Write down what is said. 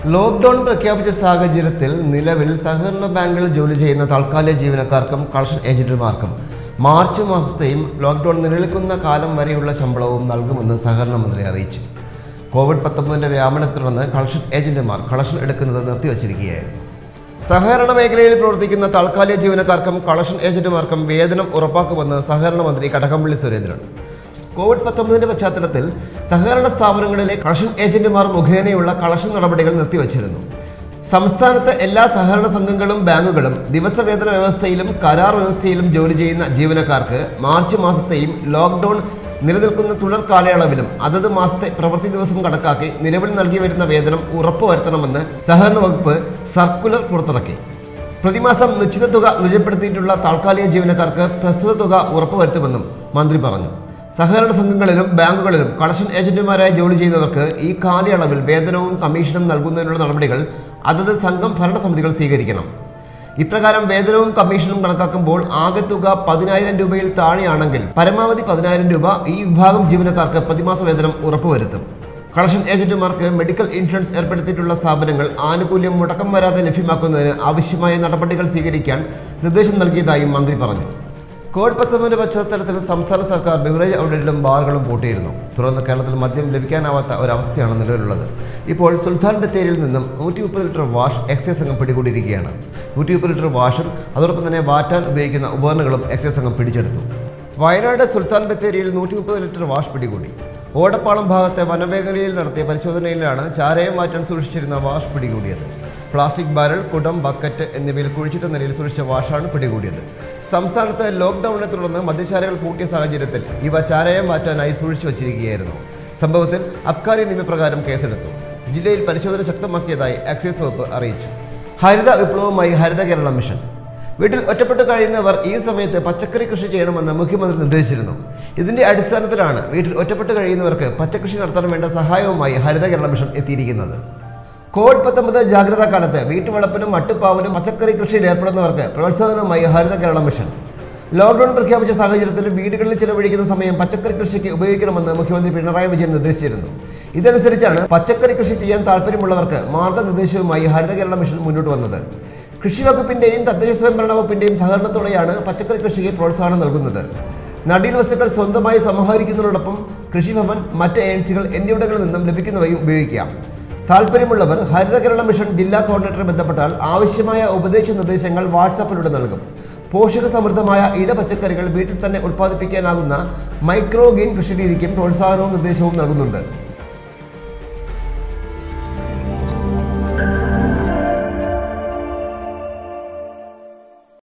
lockdown പ്രഖ്യാപിച്ച സാഹചര്യത്തിൽ നിലവിൽ സഹകരണ ബാങ്കിൽ ജോലി ചെയ്യുന്ന താൽക്കാലിക ജീവനക്കാർക്കും കളക്ഷൻ ഏജന്റുമാർക്കും മാർച്ച് മാസത്തെയും ലോക്ക്ഡൌൺ നിലനിൽക്കുന്ന കാലം വരെയുള്ള ശമ്പളവും നൽകുമെന്ന് സഹകരണ മന്ത്രി അറിയിച്ചു കോവിഡ് പത്തൊമ്പതിൻ്റെ വ്യാപനത്തെ തുടർന്ന് കളക്ഷൻ ഏജന്റുമാർ കളക്ഷൻ എടുക്കുന്നത് നിർത്തിവച്ചിരിക്കുകയായിരുന്നു സഹകരണ മേഖലയിൽ പ്രവർത്തിക്കുന്ന താൽക്കാലിക ജീവനക്കാർക്കും കളക്ഷൻ ഏജന്റുമാർക്കും വേതനം ഉറപ്പാക്കുമെന്ന് സഹകരണ മന്ത്രി കടകംപള്ളി സുരേന്ദ്രൻ കോവിഡ് പത്തൊമ്പതിന്റെ പശ്ചാത്തലത്തിൽ സഹകരണ സ്ഥാപനങ്ങളിലെ കളക്ഷൻ ഏജന്റുമാർ മുഖേനയുള്ള കളക്ഷൻ നടപടികൾ നിർത്തിവച്ചിരുന്നു സംസ്ഥാനത്തെ എല്ലാ സഹകരണ സംഘങ്ങളും ബാങ്കുകളും ദിവസവേതന വ്യവസ്ഥയിലും കരാർ വ്യവസ്ഥയിലും ജോലി ചെയ്യുന്ന ജീവനക്കാർക്ക് മാർച്ച് മാസത്തെയും ലോക്ക്ഡൌൺ നിലനിൽക്കുന്ന തുടർ കാലയളവിലും അതത് മാസത്തെ പ്രവൃത്തി ദിവസം കണക്കാക്കി നിലവിൽ നൽകി വരുന്ന വേതനം ഉറപ്പുവരുത്തണമെന്ന് സഹകരണ വകുപ്പ് സർക്കുലർ പുറത്തിറക്കി പ്രതിമാസം നിശ്ചിത തുക നിജപ്പെടുത്തിയിട്ടുള്ള താൽക്കാലിക ജീവനക്കാർക്ക് പ്രസ്തുത തുക ഉറപ്പുവരുത്തുമെന്നും മന്ത്രി പറഞ്ഞു സഹകരണ സംഘങ്ങളിലും ബാങ്കുകളിലും കളക്ഷൻ ഏജന്റുമാരായി ജോലി ചെയ്യുന്നവർക്ക് ഈ കാലയളവിൽ വേതനവും കമ്മീഷനും നൽകുന്നതിനുള്ള നടപടികൾ അതത് സംഘം ഭരണസമിതികൾ സ്വീകരിക്കണം ഇപ്രകാരം വേതനവും കമ്മീഷനും കണക്കാക്കുമ്പോൾ ആകെ തുക പതിനായിരം രൂപയിൽ താഴെയാണെങ്കിൽ പരമാവധി പതിനായിരം രൂപ ഈ വിഭാഗം ജീവനക്കാർക്ക് പ്രതിമാസ വേതനം ഉറപ്പുവരുത്തും കളക്ഷൻ ഏജന്റുമാർക്ക് മെഡിക്കൽ ഇൻഷുറൻസ് ഏർപ്പെടുത്തിയിട്ടുള്ള സ്ഥാപനങ്ങൾ ആനുകൂല്യം മുടക്കം വരാതെ ലഭ്യമാക്കുന്നതിന് ആവശ്യമായ നടപടികൾ സ്വീകരിക്കാൻ നിർദ്ദേശം നൽകിയതായും മന്ത്രി പറഞ്ഞു കോവിഡ് പത്തൊമ്പതിന്റെ പശ്ചാത്തലത്തിൽ സംസ്ഥാന സർക്കാർ ബിവറേജ് ഔട്ട്ലെറ്റിലും ബാറുകളും പൂട്ടിയിരുന്നു തുടർന്ന് കേരളത്തിൽ മദ്യം ലഭിക്കാനാവാത്ത ഒരവസ്ഥയാണ് നിലവിലുള്ളത് ഇപ്പോൾ സുൽത്താൻ ബത്തേരിയിൽ നിന്നും നൂറ്റി മുപ്പത് ലിറ്റർ വാഷ് എക്സൈസ് സംഘം പിടികൂടിയിരിക്കുകയാണ് നൂറ്റി മുപ്പത് ലിറ്റർ വാഷും അതോടൊപ്പം തന്നെ വാറ്റാൻ ഉപയോഗിക്കുന്ന ഉപകരണങ്ങളും എക്സൈസ് സംഘം പിടിച്ചെടുത്തു വയനാട് സുൽത്താൻ ബത്തേരിയിൽ നൂറ്റി മുപ്പത് ലിറ്റർ വാഷ് പിടികൂടി ഓടപ്പാളം ഭാഗത്തെ വനമേഖലയിൽ നടത്തിയ പരിശോധനയിലാണ് ചാരയം മാറ്റാൻ സൂക്ഷിച്ചിരുന്ന വാഷ് പിടികൂടിയത് പ്ലാസ്റ്റിക് ബാരൽ കുടം ബക്കറ്റ് എന്നിവയിൽ കുഴിച്ചിട്ട നിലയിൽ സൂക്ഷിച്ച വാഷാണ് പിടികൂടിയത് സംസ്ഥാനത്ത് ലോക്ക്ഡൌണിനെ തുടർന്ന് മദ്യശാലകൾ പൂട്ടിയ സാഹചര്യത്തിൽ ഇവ ചാരയം മാറ്റാനായി സൂക്ഷിച്ചു വച്ചിരിക്കുകയായിരുന്നു സംഭവത്തിൽ അബ്കാരി നിയമപ്രകാരം കേസെടുത്തു ജില്ലയിൽ പരിശോധന ശക്തമാക്കിയതായി എക്സൈസ് വകുപ്പ് അറിയിച്ചു ഹരിത വിപ്ലവവുമായി ഹരിത കേരള മിഷൻ വീട്ടിൽ ഒറ്റപ്പെട്ട് കഴിയുന്നവർ ഈ സമയത്ത് പച്ചക്കറി കൃഷി ചെയ്യണമെന്ന് മുഖ്യമന്ത്രി നിർദ്ദേശിച്ചിരുന്നു ഇതിന്റെ അടിസ്ഥാനത്തിലാണ് വീട്ടിൽ ഒറ്റപ്പെട്ട് കഴിയുന്നവർക്ക് പച്ചക്കൃഷി നടത്താൻ വേണ്ട സഹായവുമായി ഹരിത കേരള മിഷൻ എത്തിയിരിക്കുന്നത് കോവിഡ് പത്തൊമ്പത് ജാഗ്രതാ കാലത്ത് വീട്ടുവളപ്പിനും മട്ടുപ്പാവിനും പച്ചക്കറി കൃഷിയിൽ ഏർപ്പെടുന്നവർക്ക് പ്രോത്സാഹനവുമായി ഹരിത കേരള മിഷൻ ലോക്ക്ഡൌൺ പ്രഖ്യാപിച്ച സാഹചര്യത്തിൽ വീടുകളിൽ ചിലവഴിക്കുന്ന സമയം പച്ചക്കറി കൃഷിക്ക് ഉപയോഗിക്കണമെന്ന് മുഖ്യമന്ത്രി പിണറായി വിജയൻ നിർദ്ദേശിച്ചിരുന്നു ഇതനുസരിച്ചാണ് പച്ചക്കറി കൃഷി ചെയ്യാൻ താല്പര്യമുള്ളവർക്ക് മാർഗനിർദ്ദേശവുമായി ഹരിത കേരള മിഷൻ മുന്നോട്ട് വന്നത് കൃഷി വകുപ്പിന്റെയും തദ്ദേശ സ്വയംഭരണ വകുപ്പിന്റെയും സഹകരണത്തോടെയാണ് പച്ചക്കറി കൃഷിക്ക് പ്രോത്സാഹനം നൽകുന്നത് നടീൽ വസ്തുക്കൾ സ്വന്തമായി സമാഹരിക്കുന്നതോടൊപ്പം കൃഷിഭവൻ മറ്റ് ഏജൻസികൾ എന്നിവിടങ്ങളിൽ നിന്നും ലഭിക്കുന്നവയും ഉപയോഗിക്കാം താല്പര്യമുള്ളവർ ഹരിത കേരള മിഷൻ ജില്ലാ കോർഡിനേറ്ററെ ബന്ധപ്പെട്ടാൽ ആവശ്യമായ ഉപദേശ നിർദ്ദേശങ്ങൾ വാട്സാപ്പിലൂടെ നൽകും പോഷക സമൃദ്ധമായ ഇട പച്ചക്കറികൾ വീട്ടിൽ തന്നെ ഉൽപ്പാദിപ്പിക്കാനാകുന്ന മൈക്രോ ഗ്രീൻ കൃഷിരീതിക്കും പ്രോത്സാഹനവും നിർദ്ദേശവും നൽകുന്നുണ്ട്